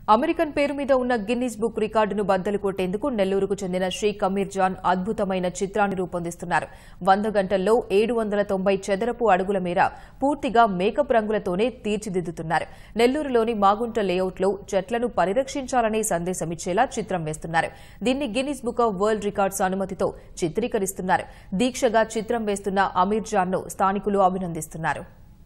American పేరు మీద ఉన్న గిన్నిస్ బుక్ రికార్డును బద్దలు కొట్టేందుకు నెల్లూరుకు చెందిన శ్రీ కమీర్ జాన్ అద్భుతమైన చిత్రాన్ని రూపొందిస్తున్నారు వంద గంటల్లో ఏడు వందల తొంభై చదరపు అడుగుల మేర పూర్తిగా మేకప్ రంగులతోనే తీర్చిదిద్దుతున్నారు నెల్లూరులోని మాగుంట లేఅవుట్లో చెట్లను పరిరక్షించాలనే సందేశమిచ్చేలా చిత్రం వేస్తున్నారు దీన్ని Guinness book of world records అనుమతితో చిత్రీకరిస్తున్నారు దీక్షగా చిత్రం వేస్తున్న అమీర్ జాన్ను స్థానికులు అభినందిస్తున్నారు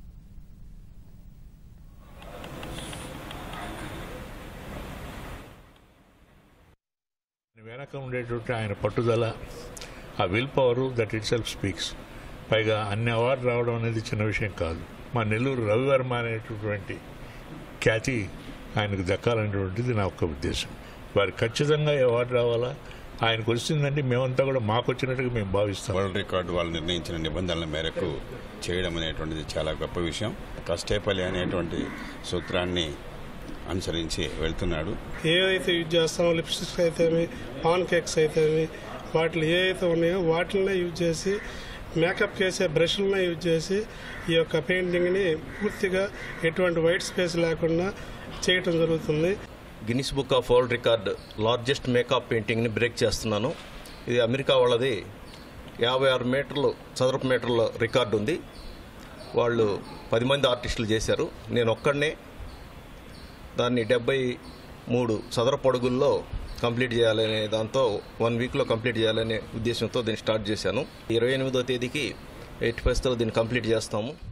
వెనక ఉండేటువంటి ఆయన పట్టుదల ఆ will power that it self speaks పైగా అన్ని అవార్డు రావడం అనేది చిన్న విషయం కాదు మా నెల్లూరు రవివర్మ అనేటటువంటి ఖ్యాతి ఆయనకు దక్కాలనేటువంటిది నా ఒక్క ఉద్దేశం వారికి ఖచ్చితంగా ఈ అవార్డు రావాలా ఆయనకు వచ్చిందంటే మేమంతా కూడా మాకు వచ్చినట్టుగా మేము భావిస్తాం వరల్డ్ రికార్డు వాళ్ళు నిర్ణయించిన నిబంధనల మేరకు చేయడం అనేటువంటిది చాలా గొప్ప విషయం కష్టేపల్లి అనేటువంటి సూత్రాన్ని అనుసరించి వెళ్తున్నాడు ఏవైతే యూజ్ చేస్తామో లిప్స్టిక్స్ అయితేమి పాన్ కేక్స్ అయితేమి వాటిలో ఏ అయితే ఉన్నాయో వాటినే యూజ్ చేసి మేకప్ చేసే బ్రష్లనే యూజ్ చేసి ఈ యొక్క పెయింటింగ్ని పూర్తిగా ఎటువంటి వైట్ స్పేస్ లేకుండా చేయటం జరుగుతుంది Guinness book of world record largest makeup పెయింటింగ్ని బ్రేక్ చేస్తున్నాను ఇది అమెరికా వాళ్ళది యాభై ఆరు మీటర్లు చదరపు మీటర్ల రికార్డు ఉంది వాళ్ళు పది మంది ఆర్టిస్టులు చేశారు నేను ఒక్కడనే దాన్ని డెబ్బై మూడు చదరపు అడుగుల్లో కంప్లీట్ చేయాలనే దాంతో వన్ వీక్లో కంప్లీట్ చేయాలనే ఉద్దేశంతో దీన్ని స్టార్ట్ చేశాను ఇరవై ఎనిమిదో తేదీకి ఎయిట్ ఫస్ట్లో దీన్ని కంప్లీట్ చేస్తాము